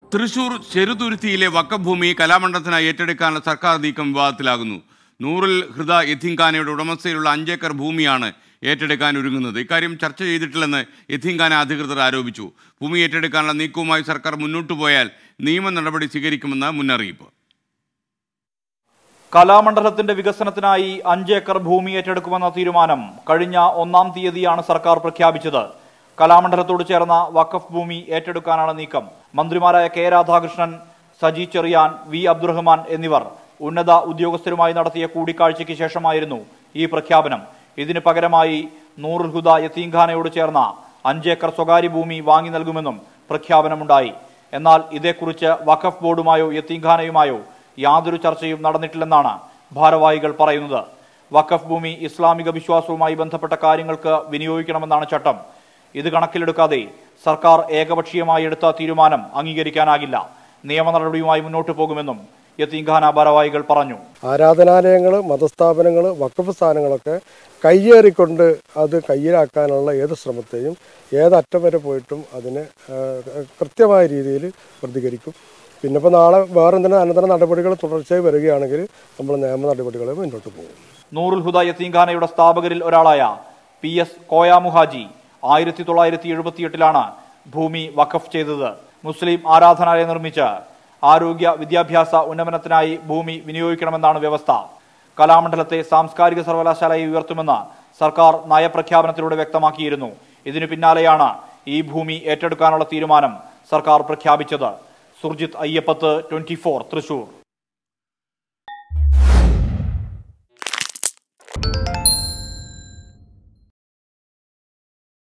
തൃശൂർ ചെറുതുരുത്തിയിലെ വക്കം ഭൂമി കലാമണ്ഡലത്തിനായി ഏറ്റെടുക്കാനുള്ള സർക്കാർ നീക്കം വിവാദത്തിലാകുന്നു നൂറിൽ ഹൃദ യത്തീംഖാനയുടെ ഉടമസ്ഥയിലുള്ള അഞ്ചേക്കർ ഭൂമിയാണ് ഏറ്റെടുക്കാൻ ഒരുങ്ങുന്നത് ഇക്കാര്യം ചർച്ച ചെയ്തിട്ടില്ലെന്ന് യത്തീംഖാന അധികൃതർ ആരോപിച്ചു ഭൂമി ഏറ്റെടുക്കാനുള്ള നീക്കവുമായി സർക്കാർ മുന്നോട്ടു പോയാൽ നിയമ നടപടി സ്വീകരിക്കുമെന്ന് മുന്നറിയിപ്പ് കലാമണ്ഡലത്തിന്റെ വികസനത്തിനായി അഞ്ച് ഏക്കർ ഭൂമി ഏറ്റെടുക്കുമെന്ന തീരുമാനം കഴിഞ്ഞ ഒന്നാം തീയതിയാണ് സർക്കാർ പ്രഖ്യാപിച്ചത് കലാമണ്ഡലത്തോട് ചേർന്ന വഖഫ് ഭൂമി ഏറ്റെടുക്കാനാണ് നീക്കം മന്ത്രിമാരായ കെ രാധാകൃഷ്ണൻ സജി ചെറിയാൻ വി അബ്ദുറഹ്മാൻ എന്നിവർ ഉന്നത ഉദ്യോഗസ്ഥരുമായി നടത്തിയ കൂടിക്കാഴ്ചയ്ക്ക് ശേഷമായിരുന്നു ഈ പ്രഖ്യാപനം ഇതിന് പകരമായി നൂറുൽ ഹുദ യത്തീംഖാനയോട് ചേർന്ന അഞ്ചേക്കർ സ്വകാര്യ ഭൂമി വാങ്ങി നൽകുമെന്നും പ്രഖ്യാപനമുണ്ടായി എന്നാൽ ഇതേക്കുറിച്ച് വഖഫ് ബോർഡുമായോ യത്തീംഖാനയുമായോ യാതൊരു ചർച്ചയും നടന്നിട്ടില്ലെന്നാണ് ഭാരവാഹികൾ പറയുന്നത് വഖഫ് ഭൂമി ഇസ്ലാമിക വിശ്വാസവുമായി ബന്ധപ്പെട്ട കാര്യങ്ങൾക്ക് വിനിയോഗിക്കണമെന്നാണ് ചട്ടം ഇത് കണക്കിലെടുക്കാതെ സർക്കാർ ഏകപക്ഷീയമായി എടുത്ത തീരുമാനം അംഗീകരിക്കാനാകില്ല നിയമ നടപടിയുമായി മുന്നോട്ടു പോകുമെന്നും യത്തീംഖാന ഭാരവാഹികൾ പറഞ്ഞു ആരാധനാലയങ്ങൾ മതസ്ഥാപനങ്ങൾ വക്കഫ് സ്ഥാനങ്ങളൊക്കെ കയ്യേറിക്കൊണ്ട് അത് കയ്യിലാക്കാനുള്ള ഏത് ശ്രമത്തെയും ഏതറ്റം വരെ പോയിട്ടും അതിന് ആ, കൃത്യമായ രീതിയിൽ പ്രതികരിക്കും പിന്നെ ഇപ്പോൾ നാളെ വേറെ എന്തെങ്കിലും അനന്തര നടപടികൾ തുടർച്ചയായി വരികയാണെങ്കിൽ നമ്മൾ നിയമ നടപടികൾ മുന്നോട്ട് പോകും നൂറുൽ ഹുദ യത്തീംഖാനയുടെ സ്ഥാപകരിൽ ഒരാളായ പി എസ് കോയ മുഹാജി ആയിരത്തി തൊള്ളായിരത്തി എഴുപത്തിയെട്ടിലാണ് ഭൂമി വഖഫ് ചെയ്തത് മുസ്ലിം ആരാധനാലയം നിർമ്മിച്ച് ആരോഗ്യ വിദ്യാഭ്യാസ ഉന്നമനത്തിനായി ഭൂമി വിനിയോഗിക്കണമെന്നാണ് വ്യവസ്ഥ കലാമണ്ഡലത്തെ സാംസ്കാരിക സർവകലാശാലയെ ഉയർത്തുമെന്ന് സർക്കാർ നയപ്രഖ്യാപനത്തിലൂടെ വ്യക്തമാക്കിയിരുന്നു ഇതിനു പിന്നാലെയാണ് ഈ ഭൂമി ഏറ്റെടുക്കാനുള്ള തീരുമാനം സർക്കാർ പ്രഖ്യാപിച്ചത് സുർജിത് അയ്യപ്പത്ത് ട്വന്റി തൃശൂർ